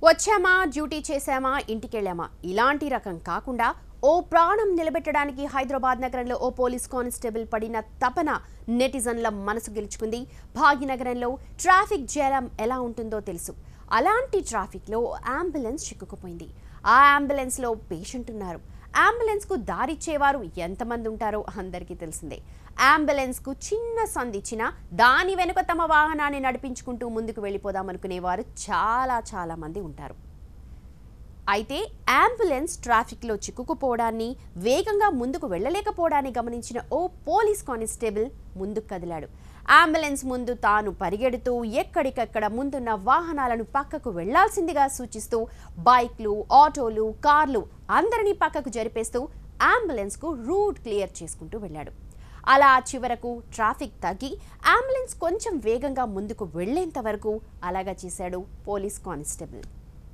వచ్చామా డ్యూటీ చేశామా ఇంటికెళ్ళామా ఇలాంటి రకం కాకుండా ఓ ప్రాణం నిలబెట్టడానికి హైదరాబాద్ నగరంలో ఓ పోలీస్ కానిస్టేబుల్ పడిన తపన నెటిజన్ల మనసు గెలుచుకుంది భాగ్యనగరంలో ట్రాఫిక్ జాలం ఎలా ఉంటుందో తెలుసు అలాంటి ట్రాఫిక్లో అంబులెన్స్ చిక్కుకుపోయింది ఆ అంబులెన్స్లో పేషెంట్ ఉన్నారు అంబులెన్స్కు దారిచ్చేవారు ఎంతమంది ఉంటారో అందరికీ తెలిసిందే అంబులెన్స్కు చిన్న సందిచ్చినా దాని వెనుక తమ వాహనాన్ని నడిపించుకుంటూ ముందుకు వెళ్ళిపోదామనుకునేవారు చాలా చాలా మంది ఉంటారు అయితే అంబులెన్స్ ట్రాఫిక్లో చిక్కుకుపోవడాన్ని వేగంగా ముందుకు వెళ్ళలేకపోవడాన్ని గమనించిన ఓ పోలీస్ కానిస్టేబుల్ ముందుకు కదిలాడు అంబులెన్స్ ముందు తాను పరిగెడుతూ ఎక్కడికక్కడ ముందున్న వాహనాలను పక్కకు వెళ్లాల్సిందిగా సూచిస్తూ బైక్లు ఆటోలు కార్లు అందరినీ పక్కకు జరిపేస్తూ అంబులెన్స్కు రూట్ క్లియర్ చేసుకుంటూ వెళ్ళాడు అలా చివరకు ట్రాఫిక్ తగ్గి అంబులెన్స్ కొంచెం వేగంగా ముందుకు వెళ్లేంత వరకు అలాగా చేశాడు పోలీస్ కానిస్టేబుల్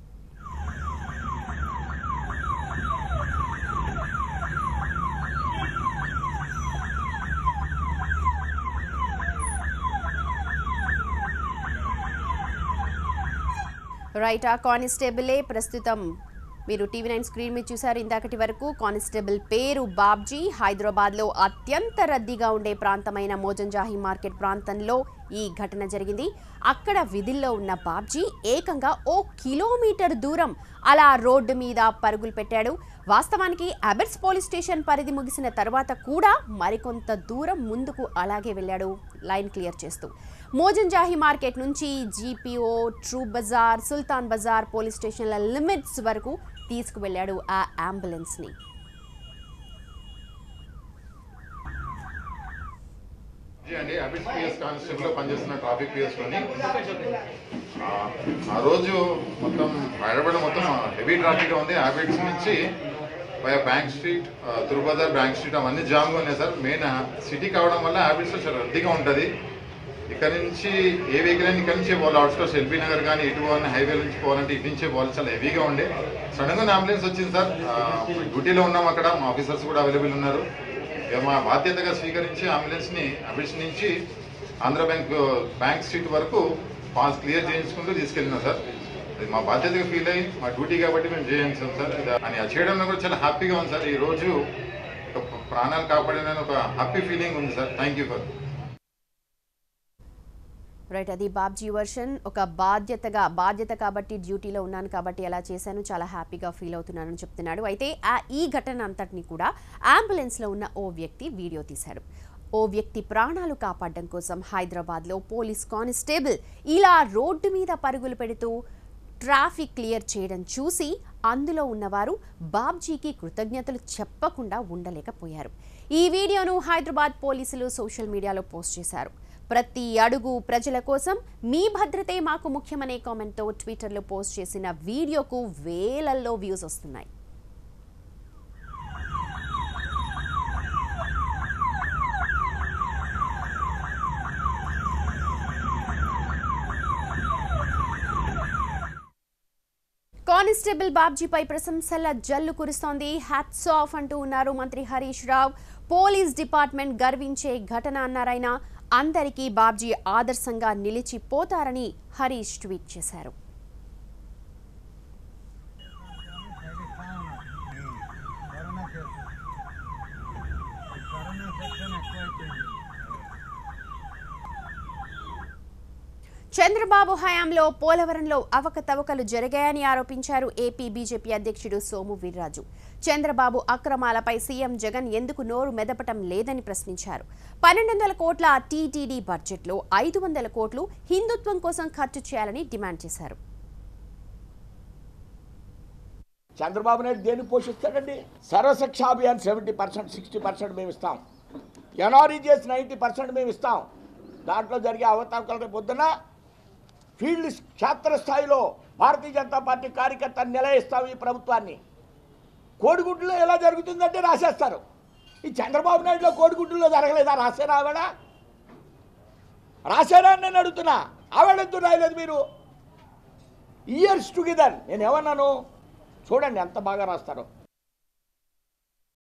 రైట్ ఆ కానిస్టేబులే ప్రస్తుతం మీరు టీవీ నైన్ స్క్రీన్ మీద చూశారు ఇందాకటి వరకు కానిస్టేబుల్ పేరు బాబ్జీ హైదరాబాద్లో అత్యంత రద్దీగా ఉండే ప్రాంతమైన మోజంజాహి మార్కెట్ ప్రాంతంలో ఈ ఘటన జరిగింది అక్కడ విధుల్లో ఉన్న బాబ్జీ ఏకంగా ఓ కిలోమీటర్ దూరం అలా రోడ్డు మీద పరుగులు పెట్టాడు వాస్తవానికి అబెర్స్ పోలీస్ స్టేషన్ పరిధి ముగిసిన తర్వాత కూడా మరికొంత దూరం ముందుకు అలాగే వెళ్ళాడు లైన్ క్లియర్ చేస్తూ మోజంజాహి మార్కెట్ నుంచి జీపీఓ ట్రూ బజార్ సుల్తాన్ బజార్ పోలీస్ స్టేషన్ల లిమిట్స్ వరకు తీసుకువెళ్ళాడు ఆ అంబులెన్స్ని జీ అండి అబిట్ పిఎస్ కానిస్టేబుల్ పనిచేస్తున్న ట్రాఫిక్ పిఎస్లోని ఆ రోజు మొత్తం హైదరాబాద్ మొత్తం హెవీ ట్రాఫిక్ ఉంది హ్యాబిట్స్ నుంచి పై బ్యాంక్ స్ట్రీట్ తురుబజార్ బ్యాంక్ స్ట్రీట్ అవన్నీ జామ్గా ఉన్నాయి సార్ మెయిన్ సిటీ కావడం వల్ల హ్యాబిట్స్లో చాలా రద్దీగా ఉంటుంది ఇక్కడ నుంచి ఏ వెహికల్ అయినా ఇక్కడ నుంచి పోవాలి అవుట్స్కర్స్ ఎల్బీ నగర్ కానీ ఇటు పోవాలని హైవే నుంచి పోవాలంటే ఇటు నుంచే పోవాలి చాలా హెవీగా ఉండే సడన్గా అంబులెన్స్ వచ్చింది సార్ డ్యూటీలో ఉన్నాం అక్కడ మా ఆఫీసర్స్ కూడా అవైలబుల్ ఉన్నారు ఇక మా బాధ్యతగా స్వీకరించి అంబులెన్స్ ని అంబులెన్స్ నుంచి ఆంధ్ర బ్యాంక్ బ్యాంక్ స్ట్రీట్ వరకు పాస్ క్లియర్ చేయించుకుంటూ తీసుకెళ్ళినా సార్ అది మా బాధ్యతగా ఫీల్ అయ్యి మా డ్యూటీ కాబట్టి మేము చేయించాం సార్ ఇది అని అది చేయడంలో కూడా చాలా హ్యాపీగా ఉంది సార్ ఈ రోజు ఒక ప్రాణాలు కాపాడిన ఒక హ్యాపీ ఫీలింగ్ ఉంది sir thank you for right అది బాబ్జీ వర్షన్ ఒక బాధ్యతగా బాధ్యత కాబట్టి డ్యూటీలో ఉన్నాను కాబట్టి అలా చేశాను చాలా హ్యాపీగా ఫీల్ అవుతున్నానని చెప్తున్నాడు అయితే ఆ ఈ ఘటన అంతటిని కూడా అంబులెన్స్లో ఉన్న ఓ వ్యక్తి వీడియో తీశాడు ఓ వ్యక్తి ప్రాణాలు కాపాడడం కోసం హైదరాబాద్లో పోలీస్ కానిస్టేబుల్ ఇలా రోడ్డు మీద పరుగులు పెడుతూ ట్రాఫిక్ క్లియర్ చేయడం చూసి అందులో ఉన్నవారు బాబ్జీకి కృతజ్ఞతలు చెప్పకుండా ఉండలేకపోయారు ఈ వీడియోను హైదరాబాద్ పోలీసులు సోషల్ మీడియాలో పోస్ట్ చేశారు ప్రతి అడుగు ప్రజల కోసం మీ భద్రతే మాకు ముఖ్యమనే కామెంట్తో ట్విట్టర్లో పోస్ట్ చేసిన వీడియోకు వేలల్లో వ్యూస్ వస్తున్నాయి కానిస్టేబుల్ బాబ్జీపై ప్రశంసల జల్లు కురుస్తోంది హ్యాట్స్ ఆఫ్ అంటూ ఉన్నారు మంత్రి హరీష్ రావు పోలీస్ డిపార్ట్మెంట్ గర్వించే ఘటన అన్నారాయన అందరికీ బాబ్జీ ఆదర్శంగా నిలిచిపోతారని హరీష్ ట్వీట్ చేశారు కరోనా కేసు కరోనా సెక్షన్ ఎక్కువైపోయింది చంద్రబాబు హయాంలో పోలవరంలో అవకతవకలు జరిగాయని ఆరోపించారు ఏపీ బీజేపీ అధ్యక్షుడు సోము వీర్రాజు చంద్రబాబు అక్రమాలపై సీఎం జగన్ ఎందుకు నోరు మెదపటం లేదని ప్రశ్నించారు పన్నెండు వందల కోట్ల టీటీడీ బడ్జెట్లో ఐదు వందల కోట్లు హిందుత్వం కోసం ఖర్చు చేయాలని డిమాండ్ చేశారు చంద్రబాబు నాయుడు దేన్ని పోషిస్తాడండి Sarva Shiksha Abhiyan seventy percent sixty percent మేము ఇస్తాం ఎన్ఆర్ఈజీఎస్ నైంటీ పర్సెంట్ మేము ఇస్తాం దాంట్లో జరిగే అవతావకల రేపు పొద్దున ఫీల్డ్ క్షేత్రస్థాయిలో భారతీయ జనతా పార్టీ కార్యకర్త నిలయిస్తాం ఈ ప్రభుత్వాన్ని కోడిగుడ్డులో ఎలా జరుగుతుందంటే రాసేస్తారు ఈ చంద్రబాబు నాయుడులో కోడిగుడ్డులో జరగలేదా రాసేనా ఆవిడ రాశారా అని నేను అడుగుతున్నా ఆవిడ ఎందుకు రాయలేదు మీరు ఇయర్స్ టుగెదర్ నేను ఏమన్నాను చూడండి ఎంత బాగా రాస్తారో